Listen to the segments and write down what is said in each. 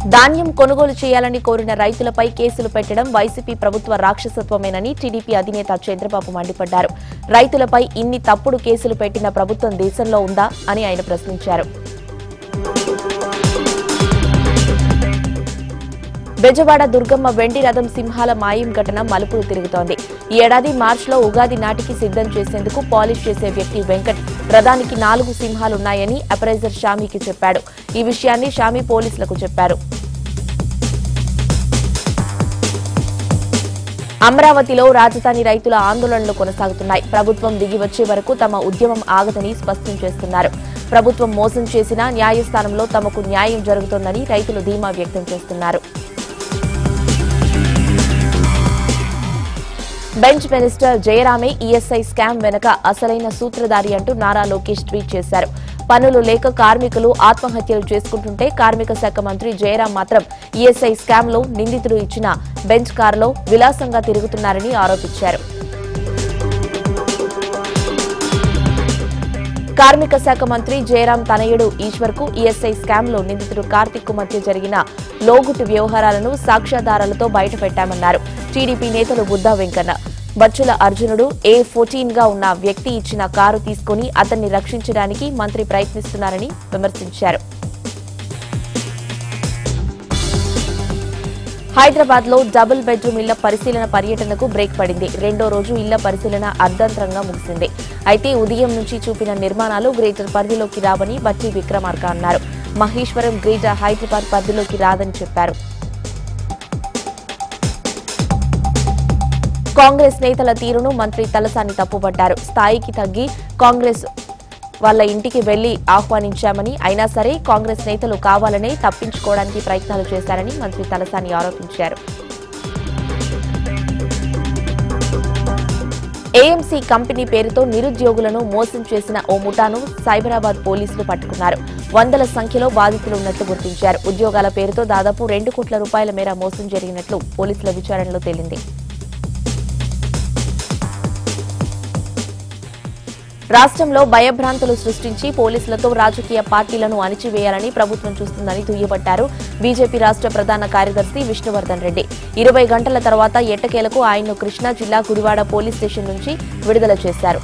ధాన్యం కొనుగోలు చేయాలని కోరిన రైతులపై కేసులు పెట్టడం వైసీపీ ప్రభుత్వ రాక్షసత్వమేనని టీడీపీ అధినేత చంద్రబాబు మండిపడ్డారు రైతులపై ఇన్ని తప్పుడు కేసులు పెట్టిన ప్రభుత్వం దేశంలో ఉందా అని ఆయన ప్రశ్నించారు బెజవాడ దుర్గమ్మ వెండి రథం సింహాల మాయం ఘటన మలుపులు తిరుగుతోంది ఈ ఏడాది మార్చిలో ఉగాది నాటికి సిద్ధం చేసేందుకు పాలిష్ చేసే వ్యక్తి వెంకట్ రథానికి నాలుగు సింహాలున్నాయని అప్రైజర్ షామీకి చెప్పాడు ఈ విషయాన్ని షామీ పోలీసులకు చెప్పారు అమరావతిలో రాజధాని రైతుల ఆందోళనలు కొనసాగుతున్నాయి ప్రభుత్వం దిగి వచ్చే వరకు తమ ఉద్యమం ఆగదని స్పష్టం చేస్తున్నారు ప్రభుత్వం మోసం చేసినా న్యాయస్థానంలో తమకు న్యాయం జరుగుతోందని రైతులు ధీమా వ్యక్తం చేస్తున్నారు బెంచ్ మినిస్టర్ జయరామే ఈఎస్ఐ స్కామ్ వెనక అసలైన సూత్రధారి అంటూ నారా లోకేష్ ట్వీట్ చేశారు పనులు లేక కార్మికులు ఆత్మహత్యలు చేసుకుంటుంటే కార్మిక శాఖ మంత్రి జయరాం మాత్రం ఈఎస్ఐ స్కామ్ లో నిందితులు ఇచ్చిన బెంచ్ కారులో విలాసంగా తిరుగుతున్నారని ఆరోపించారు కార్మిక శాఖ మంత్రి జయరాం తనయుడు ఈశ్వర్ కు ఈఎస్ఐ స్కామ్ లో నిందితుడు కార్తిక్ కు మధ్య జరిగిన లోగుట్టు వ్యవహారాలను సాక్ష్యాధారాలతో బయటపెట్టామన్నారు టీడీపీ నేతలు బుద్దా వెంకన్న బచ్చుల అర్జునుడు ఏ ఫోర్టీన్ గా ఉన్న వ్యక్తి ఇచ్చిన కారు తీసుకుని అతన్ని రక్షించడానికి మంత్రి ప్రయత్నిస్తున్నారని విమర్శించారు హైదరాబాద్ లో డబుల్ బెడ్రూమ్ ఇళ్ల పరిశీలన పర్యటనకు బ్రేక్ పడింది రెండో రోజు ఇళ్ల పరిశీలన అర్ధంతరంగా ముగిసింది అయితే ఉదయం నుంచి చూపిన నిర్మాణాలు గ్రేటర్ పరిధిలోకి రావని బట్టి విక్రమార్క అన్నారు మహేశ్వరం గ్రేటర్ హైదరాబాద్ పరిధిలోకి రాదని చెప్పారు కాంగ్రెస్ నేతల తీరును మంత్రి తలసాని తప్పుపట్టారు స్థాయికి తగ్గి కాంగ్రెస్ వాళ్ళ ఇంటికి వెళ్లి ఆహ్వానించామని అయినా సరే కాంగ్రెస్ నేతలు కావాలనే తప్పించుకోవడానికి ప్రయత్నాలు చేశారని మంత్రి తలసాని ఆరోపించారు ఏఎంసీ కంపెనీ పేరుతో నిరుద్యోగులను మోసం చేసిన ఓ ముఠాను సైబరాబాద్ పోలీసులు పట్టుకున్నారు వందల సంఖ్యలో బాధితులు ఉన్నట్లు గుర్తించారు ఉద్యోగాల పేరుతో దాదాపు రెండు కోట్ల రూపాయల మేర మోసం జరిగినట్లు పోలీసుల విచారణలో తేలింది రాష్ట్రంలో భయభ్రాంతులు సృష్టించి పోలీసులతో రాజకీయ పార్టీలను అణిచివేయాలని ప్రభుత్వం చూస్తుందని దుయ్యబట్టారు బీజేపీ రాష్ట్ర ప్రధాన కార్యదర్శి విష్ణువర్ధన్ రెడ్డి ఇరవై గంటల తర్వాత ఎట్టకేలకు ఆయన్ను కృష్ణా జిల్లా గుడివాడ పోలీస్ స్టేషన్ నుంచి విడుదల చేశారు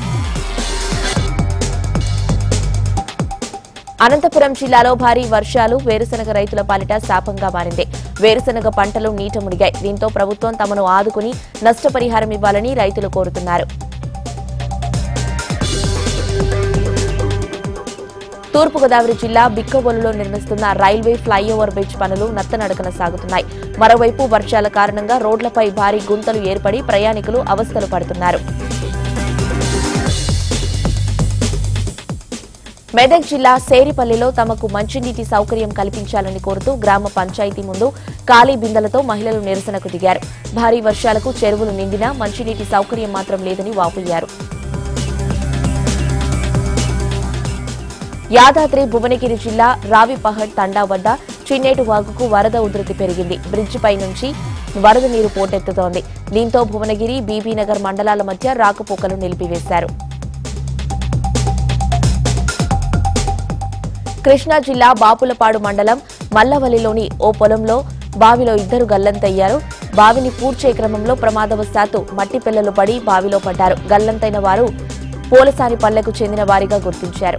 అనంతపురం జిల్లాలో భారీ వర్షాలు వేరుశనగ రైతుల పాలిట శాపంగా మారింది వేరుశనగ పంటలు నీట మునిగాయి దీంతో ప్రభుత్వం తమను ఆదుకుని నష్టపరిహారం ఇవ్వాలని రైతులు కోరుతున్నారు తూర్పుగోదావరి జిల్లా బిక్కబోలులో నిర్మిస్తున్న రైల్వే ఫ్లైఓవర్ బ్రిడ్జ్ పనులు నత్తనడకన సాగుతున్నాయి మరోవైపు వర్షాల కారణంగా రోడ్లపై భారీ గుంతలు ఏర్పడి ప్రయాణికులు అవస్థలు పడుతున్నారు మెదక్ జిల్లా సేరిపల్లిలో తమకు మంచినీటి సౌకర్యం కల్పించాలని కోరుతూ గ్రామ పంచాయతీ ముందు ఖాళీ బిందెలతో మహిళలు నిరసనకు దిగారు భారీ వర్షాలకు చెరువులు నిండినా మంచినీటి సౌకర్యం మాత్రం లేదని వాపోయారు యాదాద్రి భువనగిరి జిల్లా రావిపహడ్ తండా వద్ద చిన్నేటు వాగుకు వరద ఉధృతి పెరిగింది బ్రిడ్జి పై నుంచి వరద నీరు పోటెత్తుతోంది దీంతో భువనగిరి బీబీనగర్ మండలాల మధ్య రాకపోకలు నిలిపివేశారు కృష్ణా జిల్లా బాపులపాడు మండలం మల్లవల్లిలోని ఓ పొలంలో బావిలో ఇద్దరు గల్లంతయ్యారు బావిని పూడ్చే క్రమంలో ప్రమాదవశాత్తు మట్టి పిల్లలు పడి బావిలో పడ్డారు గల్లంతైన వారు పోలసాని పల్లెకు చెందిన వారిగా గుర్తించారు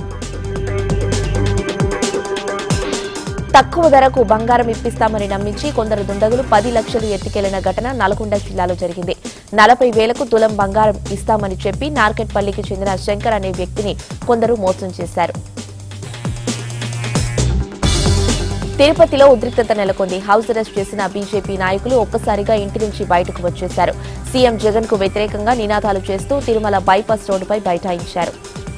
తక్కువ ధరకు బంగారం ఇప్పిస్తామని నమ్మించి కొందరు దుండగులు పది లక్షలు ఎత్తికెళ్లిన ఘటన నల్గొండ జిల్లాలో జరిగింది నలభై వేలకు తులం బంగారం ఇస్తామని చెప్పి నార్కెట్పల్లికి చెందిన శంకర్ అనే వ్యక్తిని కొందరు మోసం చేశారు తిరుపతిలో ఉద్రిక్తత నెలకొంది హౌస్ అరెస్ట్ చేసిన బీజేపీ నాయకులు ఒక్కసారిగా ఇంటి నుంచి బయటకు వచ్చేశారు సీఎం జగన్ కు వ్యతిరేకంగా నినాదాలు చేస్తూ తిరుమల బైపాస్ రోడ్డుపై బైఠాయించారు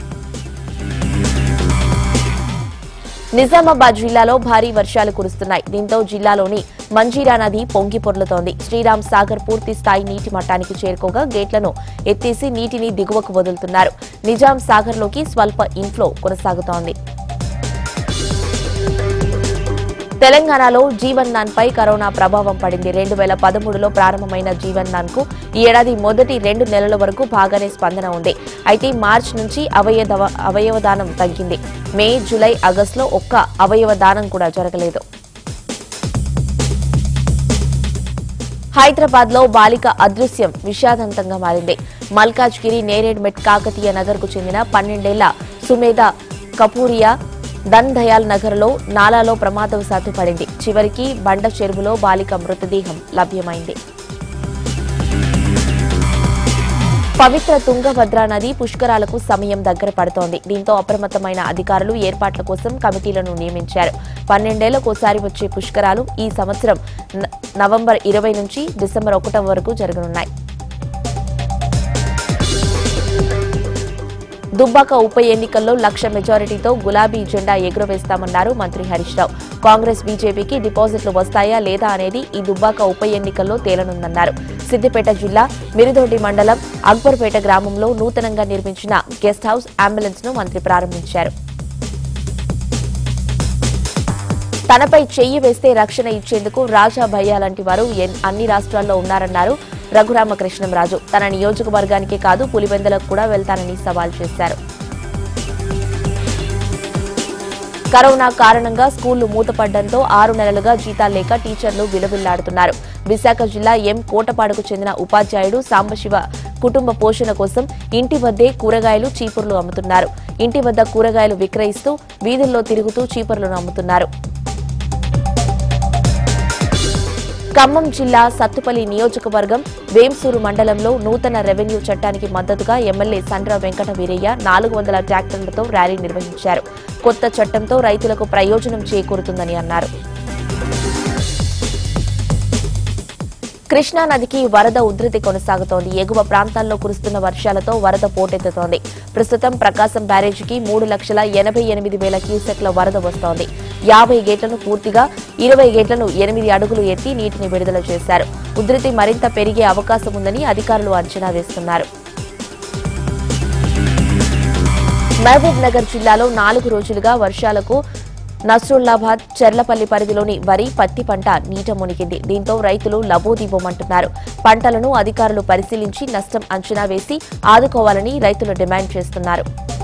నిజామాబాద్ జిల్లాలో భారీ వర్షాలు కురుస్తున్నాయి దీంతో జిల్లాలోని మంజీరా నది పొంగి పొర్లుతోంది శ్రీరామ్ సాగర్ పూర్తి స్థాయి నీటి మట్టానికి చేరుకోగా గేట్లను ఎత్తేసి నీటిని దిగువకు వదులుతున్నారు నిజాం సాగర్లోకి స్వల్ప ఇన్ఫ్లో కొనసాగుతోంది తెలంగాణలో జీవన్ నాన్ పై కరోనా ప్రభావం పడింది రెండు వేల పదమూడులో ప్రారంభమైన జీవన్ నాన్ కు ఈ ఏడాది మొదటి రెండు నెలల వరకు బాగానే స్పందన ఉంది అయితే మార్చి నుంచి అవయవ అవయవదానం తగ్గింది మే జూలై ఆగస్టులో ఒక్క అవయవ దానం కూడా జరగలేదు హైదరాబాద్ లో బాలిక అదృశ్యం విషాదంతంగా మారింది మల్కాజ్గిరి నేరేడ్మెట్ కాకతీయ నగర్ కు చెందిన పన్నెండేళ్ల సుమేధ కపూరియా దన్ దయాల్ నగర్ లో నాలాలో ప్రమాదవశాత్తు పడింది చివరికి బండ చెరువులో బాలిక మృతదేహం లభ్యమైంది పవిత్ర తుంగభద్ర నది పుష్కరాలకు సమయం దగ్గర పడుతోంది దీంతో అప్రమత్తమైన అధికారులు ఏర్పాట్ల కోసం కమిటీలను నియమించారు పన్నెండేళ్లకోసారి వచ్చే పుష్కరాలు ఈ సంవత్సరం న- నవంబర్ ఇరవై నుంచి డిసెంబర్ ఒకటో వరకు జరగనున్నాయి దుబ్బాక ఉప ఎన్నికల్లో లక్ష మెజారిటీతో గులాబీ జెండా ఎగురవేస్తామన్నారు మంత్రి హరీష్ రావు కాంగ్రెస్ బీజేపీకి డిపాజిట్లు వస్తాయా లేదా అనేది ఈ దుబ్బాక ఉప ఎన్నికల్లో తేలనుందన్నారు సిద్దిపేట జిల్లా మిరిదొడ్డి మండలం అక్బర్పేట గ్రామంలో నూతనంగా నిర్మించిన గెస్ట్ హౌస్ అంబులెన్స్ ను మంత్రి ప్రారంభించారు తనపై చెయ్యి వేస్తే రక్షణ ఇచ్చేందుకు రాజా భయ్యా లాంటి వారు ఎన్- అన్ని రాష్ట్రాల్లో ఉన్నారన్నారు రఘురామకృష్ణంరాజు తన నియోజకవర్గానికే కాదు పులివెందులకు కూడా వెళ్తానని సవాల్ చేశారు కరోనా కారణంగా స్కూళ్లు మూతపడడంతో ఆరు నెలలుగా జీతాలు లేక టీచర్లు విలవిల్లాడుతున్నారు విశాఖ జిల్లా ఎం కోటపాడుకు చెందిన ఉపాధ్యాయుడు సాంబశివ కుటుంబ పోషణ కోసం ఇంటి వద్దే కూరగాయలు చీపుర్లు అమ్ముతున్నారు ఇంటి వద్ద కూరగాయలు విక్రయిస్తూ వీధుల్లో తిరుగుతూ చీపుర్లను అమ్ముతున్నారు ఖమ్మం జిల్లా సత్తుపల్లి నియోజకవర్గం వేంసూరు మండలంలో నూతన రెవెన్యూ చట్టానికి మద్దతుగా ఎమ్మెల్యే సండ్ర వెంకట వీరయ్య నాలుగు వందల ట్రాక్టర్లతో ర్యాలీ నిర్వహించారు కొత్త చట్టంతో రైతులకు ప్రయోజనం చేకూరుతుందని అన్నారు కృష్ణా నదికి వరద ఉధృతి కొనసాగుతోంది ఎగువ ప్రాంతాల్లో కురుస్తున్న వర్షాలతో వరద పోటెత్తుతోంది ప్రస్తుతం ప్రకాశం బ్యారేజీకి మూడు లక్షల ఎనభై ఎనిమిది వేల క్యూసెక్ల వరద వస్తోంది యాభై గేట్లను పూర్తిగా ఇరవై గేట్లను ఎనిమిది అడుగులు ఎత్తి నీటిని విడుదల చేశారు ఉధృతి మరింత పెరిగే అవకాశం ఉందని అధికారులు అంచనా వేస్తున్నారు మహబూబ్ నగర్ జిల్లాలో నాలుగు రోజులుగా వర్షాలకు నస్రుల్లాబాద్ చెర్లపల్లి పరిధిలోని వరి పత్తి పంట నీట మునిగింది దీంతో రైతులు లబోదిబోమంటున్నారు పంటలను అధికారులు పరిశీలించి నష్టం అంచనా వేసి ఆదుకోవాలని రైతులు డిమాండ్ చేస్తున్నారు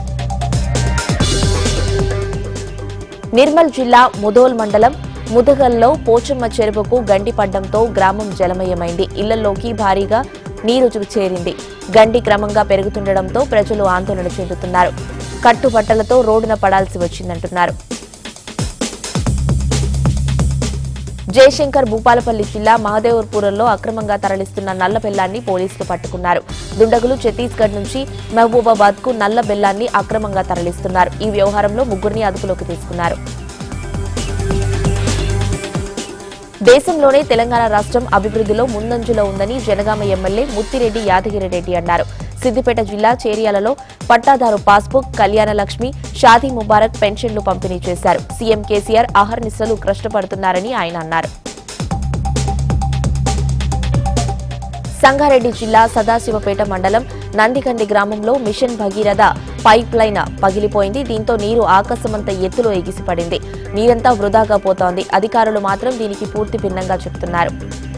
నిర్మల్ జిల్లా ముదోల్ మండలం ముదగల్లో పోచమ్మ చెరువుకు గండి పడ్డంతో గ్రామం జలమయమైంది ఇళ్లలోకి భారీగా నీరు చు- చేరింది గండి క్రమంగా పెరుగుతుండటంతో ప్రజలు ఆందోళన చెందుతున్నారు కట్టుబట్టలతో రోడ్డున పడాల్సి వచ్చిందంటున్నారు జయశంకర్ భూపాలపల్లి జిల్లా మహదేవ్పూర్లో అక్రమంగా తరలిస్తున్న నల్ల బెల్లాన్ని పోలీసులు పట్టుకున్నారు దుండగులు ఛత్తీస్గఢ్ నుంచి మహబూబాబాద్ కు నల్ల బెల్లాన్ని అక్రమంగా తరలిస్తున్నారు ఈ వ్యవహారంలో ముగ్గురిని అదుపులోకి తీసుకున్నారు దేశంలోనే తెలంగాణ రాష్ట్రం అభివృద్ధిలో ముందంజలో ఉందని జనగామ ఎమ్మెల్యే ముత్తిరెడ్డి యాదగిరిరెడ్డి అన్నారు సిద్దిపేట జిల్లా చేరియాలలో పట్టాదారు పాస్బుక్ కళ్యాణ లక్ష్మి షాదీ ముబారక్ పెన్షన్లు పంపిణీ చేశారు సీఎం కేసీఆర్ అహర్నిశలు కష్టపడుతున్నారని ఆయన అన్నారు సంగారెడ్డి జిల్లా సదాశివపేట మండలం నందికండి గ్రామంలో మిషన్ భగీరథ పైప్ లైన్ పగిలిపోయింది దీంతో నీరు ఆకాశమంత ఎత్తులో ఎగిసిపడింది నీరంతా వృధాగా పోతోంది అధికారులు మాత్రం దీనికి పూర్తి భిన్నంగా చెబుతున్నారు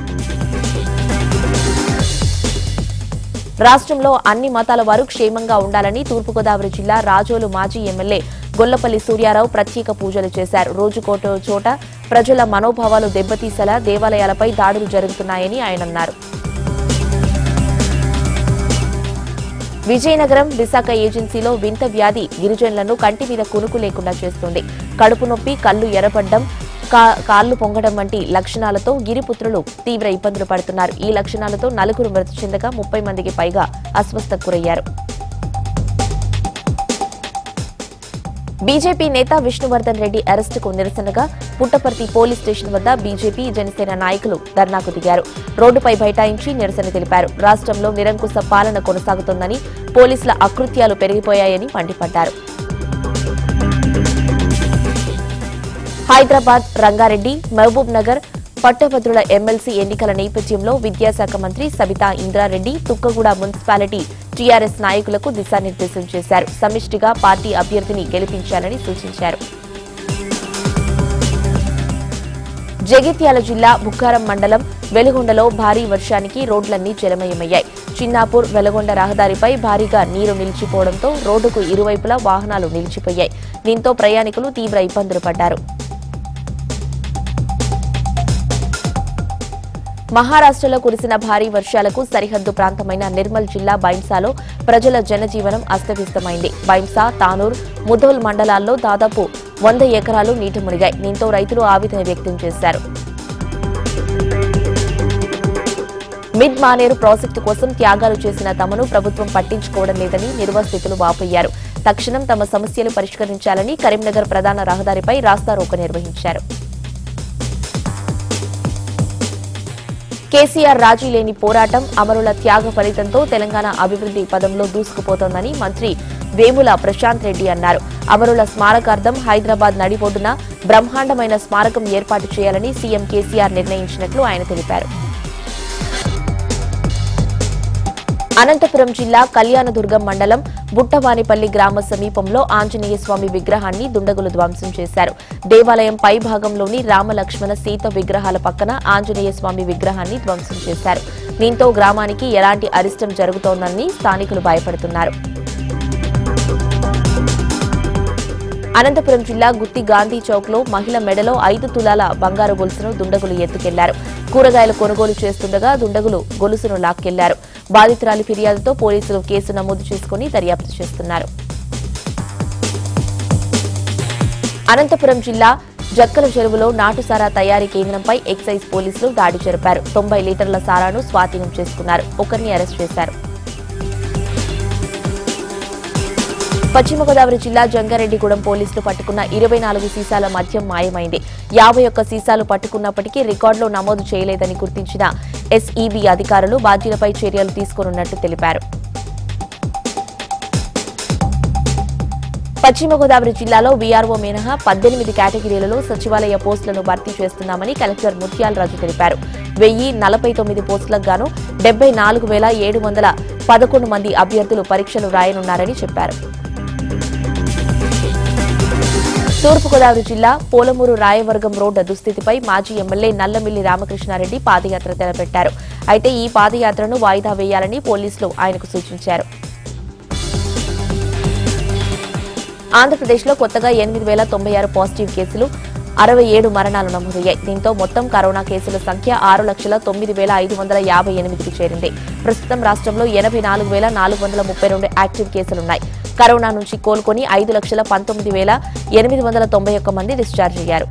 రాష్ట్రంలో అన్ని మతాల వారు క్షేమంగా ఉండాలని తూర్పుగోదావరి జిల్లా రాజోలు మాజీ ఎమ్మెల్యే గొల్లపల్లి సూర్యారావు ప్రత్యేక పూజలు చేశారు రోజుకోటో చోట ప్రజల మనోభావాలు దెబ్బతీసేలా దేవాలయాలపై దాడులు జరుగుతున్నాయని ఆయన అన్నారు విజయనగరం విశాఖ ఏజెన్సీలో వింత వ్యాధి గిరిజనులను కంటి మీద కునుకు లేకుండా చేస్తుంది కడుపు నొప్పి కళ్ళు ఎర్రపడ్డం కా- కాళ్లు పొంగడం వంటి లక్షణాలతో గిరిపుత్రులు తీవ్ర ఇబ్బందులు పడుతున్నారు ఈ లక్షణాలతో నలుగురు మృతి చెందగా ముప్పై మందికి పైగా అస్వస్థకు గురయ్యారు బీజేపీ నేత విష్ణువర్ధన్ రెడ్డి అరెస్టుకు నిరసనగా పుట్టపర్తి పోలీస్ స్టేషన్ వద్ద బీజేపీ జనసేన నాయకులు ధర్నాకు దిగారు రోడ్డుపై బైఠాయించి నిరసన తెలిపారు రాష్ట్రంలో నిరంకుశ పాలన కొనసాగుతోందని పోలీసుల అకృత్యాలు పెరిగిపోయాయని మండిపడ్డారు హైదరాబాద్ రంగారెడ్డి మహబూబ్ నగర్ పట్టభద్రుల ఎమ్మెల్సీ ఎన్నికల నేపథ్యంలో విద్యాశాఖ మంత్రి సబితా ఇంద్రారెడ్డి తుక్కగూడ మున్సిపాలిటీ టీఆర్ఎస్ నాయకులకు దిశానిర్దేశం చేశారు సమిష్టిగా పార్టీ అభ్యర్థిని గెలిపించాలని సూచించారు జగిత్యాల జిల్లా బుక్కారం మండలం వెలుగొండలో భారీ వర్షానికి రోడ్లన్నీ జలమయమయ్యాయి చిన్నాపూర్ వెలగొండ రహదారిపై భారీగా నీరు నిలిచిపోవడంతో రోడ్డుకు ఇరువైపులా వాహనాలు నిలిచిపోయాయి దీంతో ప్రయాణికులు తీవ్ర ఇబ్బందులు పడ్డారు మహారాష్ట్రలో కురిసిన భారీ వర్షాలకు సరిహద్దు ప్రాంతమైన నిర్మల్ జిల్లా బైంసాలో ప్రజల జనజీవనం అస్తవ్యస్తమైంది బైంసా తానూర్ ముధోల్ మండలాల్లో దాదాపు వంద ఎకరాలు నీట మునిగాయి దీంతో రైతులు ఆవేదన వ్యక్తం చేశారు మిడ్ మానేరు ప్రాజెక్టు కోసం త్యాగాలు చేసిన తమను ప్రభుత్వం పట్టించుకోవడం లేదని నిర్వాసితులు వాపోయారు తక్షణం తమ సమస్యలు పరిష్కరించాలని కరీంనగర్ ప్రధాన రహదారిపై రాస్తారోకో నిర్వహించారు కేసీఆర్ రాజీ లేని పోరాటం అమరుల త్యాగ ఫలితంతో తెలంగాణ అభివృద్ధి పదంలో దూసుకుపోతోందని మంత్రి వేముల ప్రశాంత్ రెడ్డి అన్నారు అమరుల స్మారకార్థం హైదరాబాద్ నడిబొడ్డున బ్రహ్మాండమైన స్మారకం ఏర్పాటు చేయాలని సీఎం కేసీఆర్ నిర్ణయించినట్లు ఆయన తెలిపారు అనంతపురం జిల్లా కళ్యాణదుర్గం మండలం బుట్టవానిపల్లి గ్రామ సమీపంలో ఆంజనేయ స్వామి విగ్రహాన్ని దుండగులు ధ్వంసం చేశారు దేవాలయం పై భాగంలోని రామలక్ష్మణ సీత విగ్రహాల పక్కన ఆంజనేయ స్వామి విగ్రహాన్ని ధ్వంసం చేశారు దీంతో గ్రామానికి ఎలాంటి అరిష్టం జరుగుతోందని స్థానికులు భయపడుతున్నారు అనంతపురం జిల్లా గుత్తి గాంధీ చౌక్ లో మహిళ మెడలో ఐదు తులాల బంగారు గొలుసును దుండగులు ఎత్తుకెళ్లారు కూరగాయలు కొనుగోలు చేస్తుండగా దుండగులు గొలుసును లాక్కెళ్లారు బాధితురాలి ఫిర్యాదుతో పోలీసులు కేసు నమోదు చేసుకుని దర్యాప్తు చేస్తున్నారు అనంతపురం జిల్లా జక్కల చెరువులో నాటు సారా తయారీ కేంద్రంపై ఎక్సైజ్ పోలీసులు దాడి జరిపారు తొంభై లీటర్ల సారాను స్వాధీనం చేసుకున్నారు ఒకరిని అరెస్ట్ చేశారు పశ్చిమ గోదావరి జిల్లా జంగారెడ్డిగూడెం పోలీసులు పట్టుకున్న ఇరవై నాలుగు సీసాల మద్యం మాయమైంది యాభై ఒక్క సీసాలు పట్టుకున్నప్పటికీ రికార్డులో నమోదు చేయలేదని గుర్తించిన ఎస్ఈబీ అధికారులు బాధ్యులపై చర్యలు తీసుకోనున్నట్టు తెలిపారు పశ్చిమ గోదావరి జిల్లాలో వీఆర్ఓ మినహా పద్దెనిమిది కేటగిరీలలో సచివాలయ పోస్టులను భర్తీ చేస్తున్నామని కలెక్టర్ ముత్యాల రాజు తెలిపారు వెయ్యి నలభై తొమ్మిది పోస్టులకు గాను డెబ్బై నాలుగు వేల ఏడు వందల పదకొండు మంది అభ్యర్థులు పరీక్షలు రాయనున్నారని చెప్పారు తూర్పుగోదావరి జిల్లా పోలమూరు రాయవర్గం రోడ్డు దుస్థితిపై మాజీ ఎమ్మెల్యే నల్లమిల్లి రామకృష్ణారెడ్డి పాదయాత్ర తలపెట్టారు అయితే ఈ పాదయాత్రను వాయిదా వేయాలని పోలీసులు ఆయనకు సూచించారు ఆంధ్రప్రదేశ్లో కొత్తగా ఎనిమిది వేల తొంభై ఆరు పాజిటివ్ కేసులు అరవై ఏడు మరణాలు నమోదయ్యాయి దీంతో మొత్తం కరోనా కేసుల సంఖ్య ఆరు లక్షల తొమ్మిది వేల ఐదు వందల యాభై ఎనిమిదికి చేరింది ప్రస్తుతం రాష్ట్రంలో ఎనభై నాలుగు వేల నాలుగు వందల ముప్పై రెండు యాక్టివ్ కేసులున్నాయి కరోనా నుంచి కోలుకొని ఐదు లక్షల పంతొమ్మిది వేల ఎనిమిది వందల తొంభై ఒక్క మంది డిశ్చార్జ్ అయ్యారు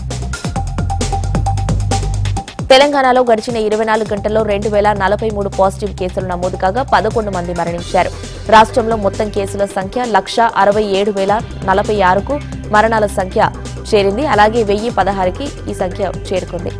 తెలంగాణలో గడిచిన ఇరవై నాలుగు గంటల్లో రెండు వేల నలభై మూడు పాజిటివ్ కేసులు నమోదు కాగా పదకొండు మంది మరణించారు రాష్ట్రంలో మొత్తం కేసుల సంఖ్య లక్ష అరవై ఏడు వేల నలభై ఆరుకు మరణాల సంఖ్య చేరింది అలాగే వెయ్యి పదహారుకి ఈ సంఖ్య చేరుకుంది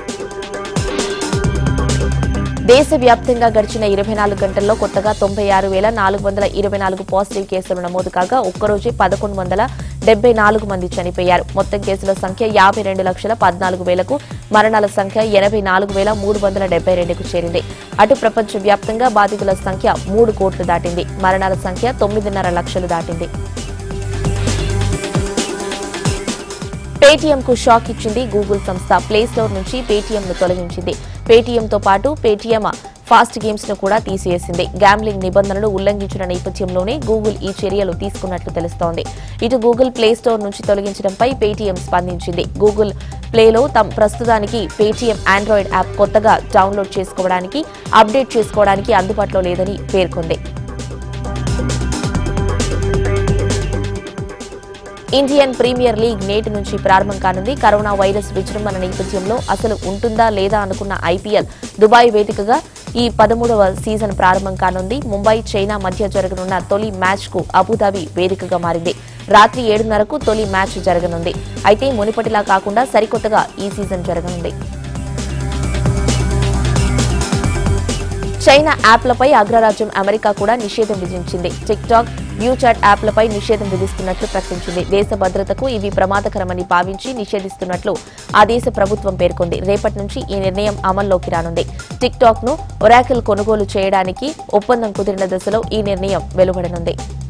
దేశవ్యాప్తంగా గడిచిన ఇరవై నాలుగు గంటల్లో కొత్తగా తొంభై ఆరు వేల నాలుగు వందల ఇరవై నాలుగు పాజిటివ్ కేసులు నమోదు కాగా ఒక్కరోజే పదకొండు వందల డెబ్బై నాలుగు మంది చనిపోయారు మొత్తం కేసుల సంఖ్య యాభై రెండు లక్షల పద్నాలుగు వేలకు మరణాల సంఖ్య ఎనభై నాలుగు వేల మూడు వందల డెబ్బై రెండుకు చేరింది అటు ప్రపంచ వ్యాప్తంగా బాధితుల సంఖ్య మూడు కోట్లు దాటింది మరణాల సంఖ్య తొమ్మిదిన్నర లక్షలు దాటింది పేటీఎం కు షాక్ ఇచ్చింది గూగుల్ సంస్థ ప్లే స్టోర్ నుంచి పేటీఎం ను తొలగించింది పేటీఎం తో పాటు పేటీఎం ఫాస్ట్ గేమ్స్ ను కూడా తీసివేసింది గ్యాంబ్లింగ్ నిబంధనలు ఉల్లంఘించిన నేపథ్యంలోనే గూగుల్ ఈ చర్యలు తీసుకున్నట్లు తెలుస్తోంది ఇటు గూగుల్ ప్లే స్టోర్ నుంచి తొలగించడంపై పేటీఎం స్పందించింది గూగుల్ ప్లేలో తమ ప్రస్తుతానికి పేటీఎం ఆండ్రాయిడ్ యాప్ కొత్తగా డౌన్లోడ్ చేసుకోవడానికి అప్డేట్ చేసుకోవడానికి అందుబాటులో లేదని పేర్కొంది ఇండియన్ ప్రీమియర్ లీగ్ నేటి నుంచి ప్రారంభం కానుంది కరోనా వైరస్ విజృంభణ నేపథ్యంలో అసలు ఉంటుందా లేదా అనుకున్న ఐపీఎల్ దుబాయ్ వేదికగా ఈ పదమూడవ సీజన్ ప్రారంభం కానుంది ముంబై చైనా మధ్య జరగనున్న తొలి మ్యాచ్ కు అబుదాబి వేదికగా మారింది రాత్రి ఏడున్నరకు తొలి మ్యాచ్ జరగనుంది అయితే మునిపటిలా కాకుండా సరికొత్తగా ఈ సీజన్ జరగనుంది చైనా యాప్లపై అగ్రరాజ్యం అమెరికా కూడా నిషేధం విధించింది టిక్ టాక్ వ్యూచాట్ యాప్లపై నిషేధం విధిస్తున్నట్లు ప్రకటించింది దేశ భద్రతకు ఇవి ప్రమాదకరమని భావించి నిషేధిస్తున్నట్లు ఆ దేశ ప్రభుత్వం పేర్కొంది రేపటి నుంచి ఈ నిర్ణయం అమల్లోకి రానుంది టిక్ టాక్ ను ఒరాకిల్ కొనుగోలు చేయడానికి ఒప్పందం కుదిరిన దశలో ఈ నిర్ణయం వెలువడనుంది